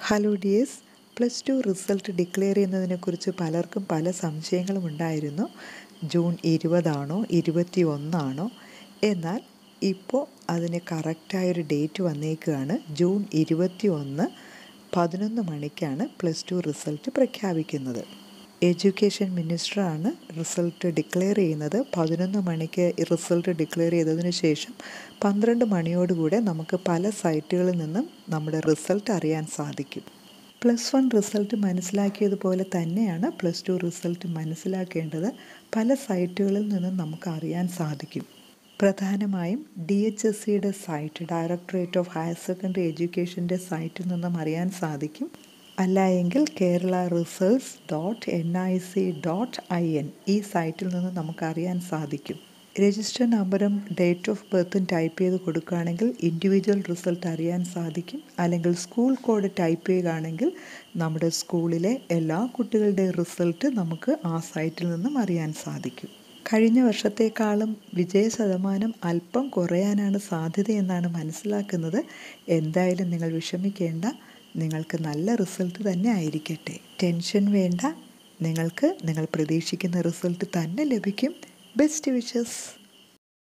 hello dears plus two result declare ചെയ്യുന്നതിനെക്കുറിച്ച് പലർക്കും പല സംശയങ്ങളും ഉണ്ടായിരുന്നു ജൂൺ ഇരുപതാണോ ഇരുപത്തി ഒന്നാണോ എന്നാൽ ഇപ്പോൾ അതിന് കറക്റ്റായൊരു ഡേറ്റ് വന്നേക്കുകയാണ് ജൂൺ ഇരുപത്തി ഒന്ന് പതിനൊന്ന് മണിക്കാണ് പ്ലസ് ടു റിസൾട്ട് പ്രഖ്യാപിക്കുന്നത് എഡ്യൂക്കേഷൻ മിനിസ്റ്ററാണ് റിസൾട്ട് ഡിക്ലെയർ ചെയ്യുന്നത് പതിനൊന്ന് മണിക്ക് റിസൾട്ട് ഡിക്ലെയർ ചെയ്തതിന് ശേഷം പന്ത്രണ്ട് മണിയോടുകൂടെ നമുക്ക് പല സൈറ്റുകളിൽ നിന്നും നമ്മുടെ റിസൾട്ട് അറിയാൻ സാധിക്കും പ്ലസ് വൺ റിസൾട്ട് മനസ്സിലാക്കിയതുപോലെ തന്നെയാണ് പ്ലസ് ടു റിസൾട്ട് മനസ്സിലാക്കേണ്ടത് പല സൈറ്റുകളിൽ നിന്നും നമുക്ക് അറിയാൻ സാധിക്കും പ്രധാനമായും ഡി എച്ച് എസ് സിയുടെ site directorate of higher secondary എഡ്യൂക്കേഷൻ്റെ സൈറ്റിൽ നിന്നും അറിയാൻ സാധിക്കും അല്ല എങ്കിൽ Kerala results dot N I C dot I N ഈ സൈറ്റിൽ നിന്ന് നമുക്കറിയാൻ സാധിക്കും രജിസ്റ്റർ നമ്പറും ഡേറ്റ് ഓഫ് ബർത്തും ടൈപ്പ് ചെയ്ത് കൊടുക്കുകയാണെങ്കിൽ ഇൻഡിവിജ്വൽ റിസൾട്ട് അറിയാൻ സാധിക്കും അല്ലെങ്കിൽ സ്കൂൾ കോഡ് ടൈപ്പ് ചെയ്യുകയാണെങ്കിൽ നമ്മുടെ സ്കൂളിലെ എല്ലാ കുട്ടികളുടെയും റിസൾട്ട് നമുക്ക് ആ സൈറ്റിൽ നിന്നും അറിയാൻ സാധിക്കും കഴിഞ്ഞ വർഷത്തേക്കാളും വിജയ ശതമാനം അല്പം കുറയാനാണ് സാധ്യതയെന്നാണ് മനസ്സിലാക്കുന്നത് എന്തായാലും നിങ്ങൾ വിഷമിക്കേണ്ട നിങ്ങൾക്ക് നല്ല റിസൾട്ട് തന്നെ ആയിരിക്കട്ടെ ടെൻഷൻ വേണ്ട നിങ്ങൾക്ക് നിങ്ങൾ പ്രതീക്ഷിക്കുന്ന റിസൾട്ട് തന്നെ ലഭിക്കും ബെസ്റ്റ് വിഷസ്